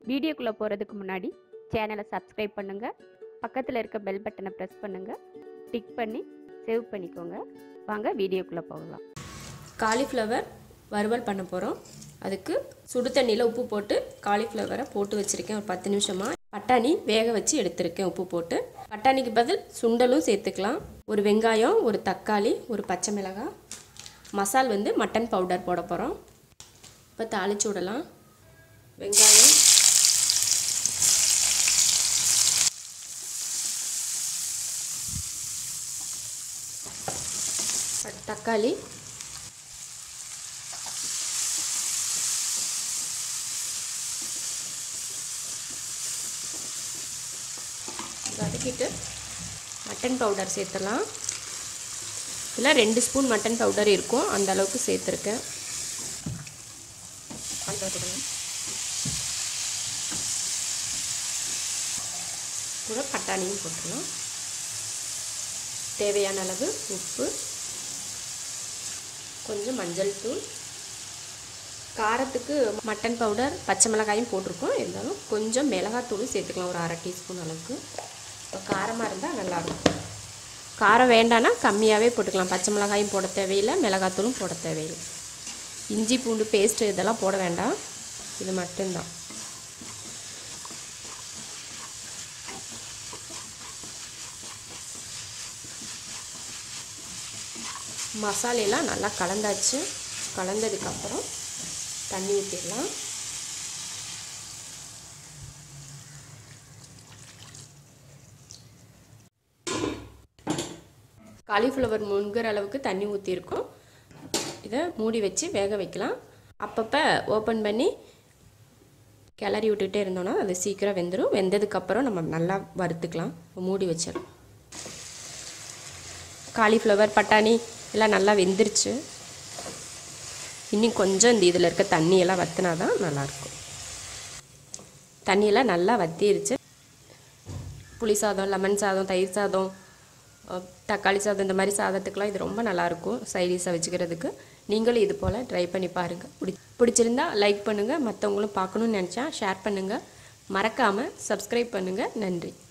வீடியோக்குள்ளே போகிறதுக்கு முன்னாடி சேனலை சப்ஸ்கிரைப் பண்ணுங்கள் பக்கத்தில் இருக்க பெல் பட்டனை ப்ரெஸ் பண்ணுங்கள் டிக் பண்ணி சேவ் பண்ணிக்கோங்க வாங்க வீடியோக்குள்ளே போகலாம் காலிஃப்ளவர் வறுவல் பண்ண போகிறோம் அதுக்கு சுடு தண்ணியில் உப்பு போட்டு காலிஃப்ளவரை போட்டு வச்சுருக்கேன் ஒரு பத்து நிமிஷமாக பட்டாணி வேக வச்சு எடுத்திருக்கேன் உப்பு போட்டு பட்டாணிக்கு பதில் சுண்டலும் சேர்த்துக்கலாம் ஒரு வெங்காயம் ஒரு தக்காளி ஒரு பச்சை மிளகாய் மசால் வந்து மட்டன் பவுடர் போட போகிறோம் இப்போ தாளிச்சு விடலாம் வெங்காயம் அடுத்து தக்காளி வதக்கிட்டு மட்டன் பவுடர் சேர்த்துலாம் இதில் ரெண்டு ஸ்பூன் மட்டன் பவுடர் இருக்கும் அந்த அளவுக்கு சேர்த்துருக்கேன் கூட பட்டாணியும் போட்டுடலாம் தேவையான அளவு உப்பு கொஞ்சம் மஞ்சள் தூள் காரத்துக்கு மட்டன் பவுடர் பச்சை மிளகாயும் போட்டிருக்கோம் இருந்தாலும் கொஞ்சம் மிளகாத்தூளும் சேர்த்துக்கலாம் ஒரு அரை டீஸ்பூன் அளவுக்கு இப்போ காரமாக இருந்தால் நல்லாயிருக்கும் காரம் வேண்டான்னா கம்மியாகவே போட்டுக்கலாம் பச்சை மிளகாயும் போட தேவையில்லை மிளகாத்தூளும் போட தேவையில்லை இஞ்சி பூண்டு பேஸ்ட்டு இதெல்லாம் போட வேண்டாம் இது மட்டும்தான் மசாலையெல்லாம் நல்லா கலந்தாச்சு கலந்ததுக்கப்புறம் தண்ணி ஊற்றிடலாம் காலிஃப்ளவர் முங்குற அளவுக்கு தண்ணி ஊற்றிருக்கோம் இதை மூடி வச்சு வேக வைக்கலாம் அப்பப்போ ஓப்பன் பண்ணி கிளறி விட்டுட்டே இருந்தோன்னா அது சீக்கிரம் வெந்துடும் வெந்ததுக்கப்புறம் நம்ம நல்லா வறுத்துக்கலாம் மூடி வச்சிடலாம் காலிஃப்ளவர் பட்டாணி எல்லாம் நல்லா வெந்துருச்சு இன்னும் கொஞ்சம் இந்த இதில் இருக்க தண்ணியெல்லாம் வற்றினா தான் நல்லாயிருக்கும் தண்ணியெல்லாம் நல்லா வத்திருச்சு புளி சாதம் லெமன் சாதம் தயிர் சாதம் அஹ், தக்காளி சாதம் இந்த மாதிரி சாதத்துக்கெலாம் இது ரொம்ப நல்லாயிருக்கும் சைடிஷாக வச்சுக்கிறதுக்கு நீங்களும் இது போல் ட்ரை பண்ணி பாருங்கள் பிடி பிடிச்சிருந்தா லைக் பண்ணுங்கள் மற்றவங்களும் பார்க்கணுன்னு நினச்சா ஷேர் பண்ணுங்கள் மறக்காமல் சப்ஸ்கிரைப் பண்ணுங்கள் நன்றி